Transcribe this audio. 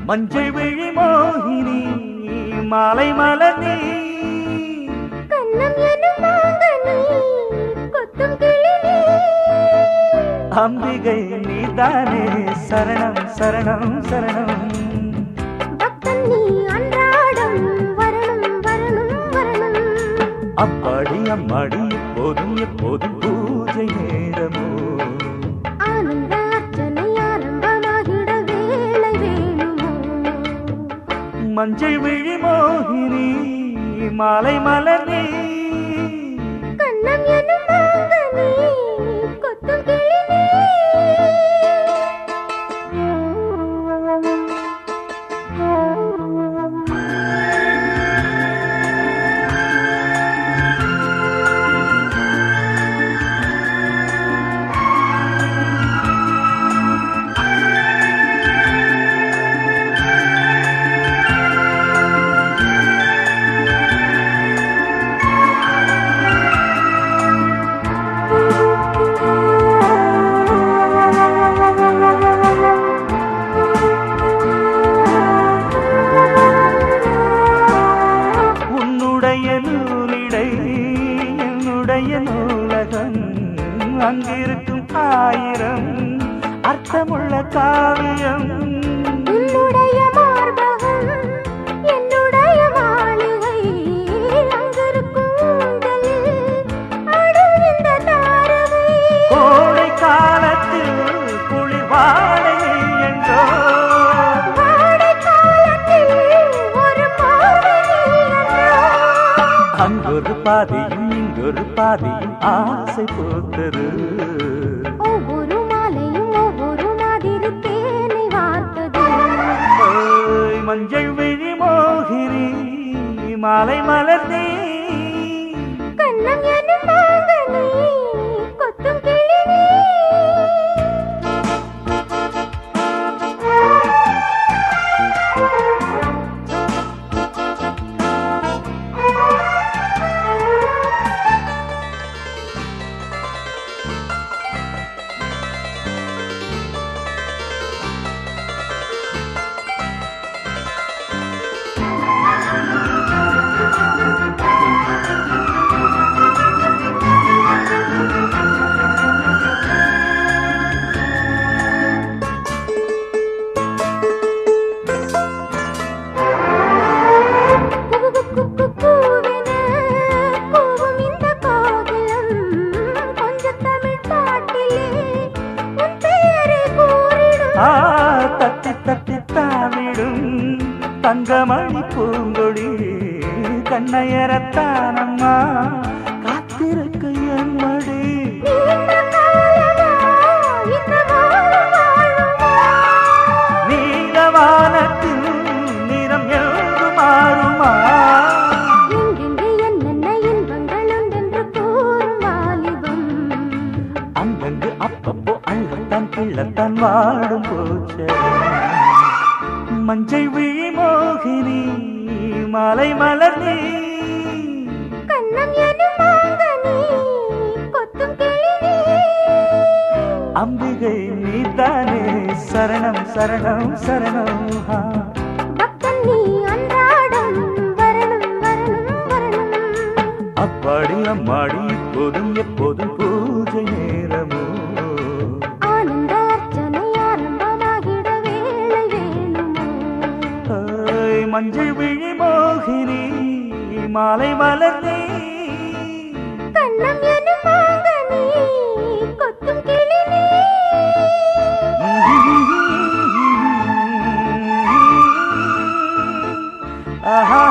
மஞ்சள் விழி மோகினி மாலை மலர்நீ கண்ணம் எனும் மாங்கனி கொத்தும் கிளி நீ அம்பிகை நீதானே சரணம் சரணம் சரணம் பக்தன் நீ அன்றாடம் வரணும் வரணும் வரணும் அப்பாடி அம்மாடி எப்போதும் எப்போதும் பூஜை நேரமோ ஆனந்த அர்ச்சனை ஆரம்பமாகிட வேளை வேணுமோ மஞ்சள் விழி மோகினி மாலை மலர்நீ கண்ணம் எனும் மாங்கனி கொத்தும் கிளி நீ உன்னுடைய நூலிடை என்னுடைய நூலகம் அங்கிருக்கும் ஆயிரம் அர்த்தமுள்ள காவியம் உன்னுடைய மார்பகம் என்னுடைய மாளிகை அங்கிருக்கும் ஊஞ்சலில் ஆடும் இந்த தாரகை கோடை காலத்தில் குளிர்வாடை என்றோ வாடை காலத்தில் ஒரு பாவை நீரன்றோ. அங்கொரு பாதியும் இங்கொரு பாதியும் ஆசை பூத்தது ஒவ்வொரு மாலையும் ஒவ்வொரு மாதிரி தேனை வார்த்தது ஓய், மஞ்சள் விழி மோகினி மாலை மலர்ந்தே கண்ணம் எனும் மாங்கனி கொத்தும் கிளி நீ. கூவென கூவும் இந்த கோகிலம் கொஞ்சம் தமிழ் பாட்டிலே உன் பெயரை கூறிடும் ஆ தட்டி தட்டி தாவிடும் தங்கமணி பூங்கொடி கண்ணையரத்தானம்மா காத்திருக்க என் மடி நீண்ட காலமா இந்த வாழும் வாழுமா நீலவானத்தில் நிறம் எழுந்து மாறுமா எங்கெங்கு என்னென்ன இன்பங்கள் உண்டென்று கூறும் வாலிபம் அங்கங்கு அப்பப்போ அள்ளத்தான் கிள்ளத்தான் வாடும் போச்ச மஞ்சள் விழி மோகினி மாலை மலர்நீ கண்ணம் எனும் மாங்கனி கொத்தும் கிளி நீ. அம்பிகை நீதானே சரணம் சரணம் சரணம் ஆ. பக்தன் நீ அன்றாடம் வரணும் வரணும் வரணும் அப்பாடி அம்மாடி எப்போதும் எப்போதும் பூஜை நேரமோ ஆனந்த அர்ச்சனை ஆரம்பமாகிட வேளை வேணுமோ ஆய், மஞ்சள் விழி மோகினி மாலை மலர்நீ கண்ணம் எனும் மாங்கனி கொத்தும் கிளி நீ. ஆஹா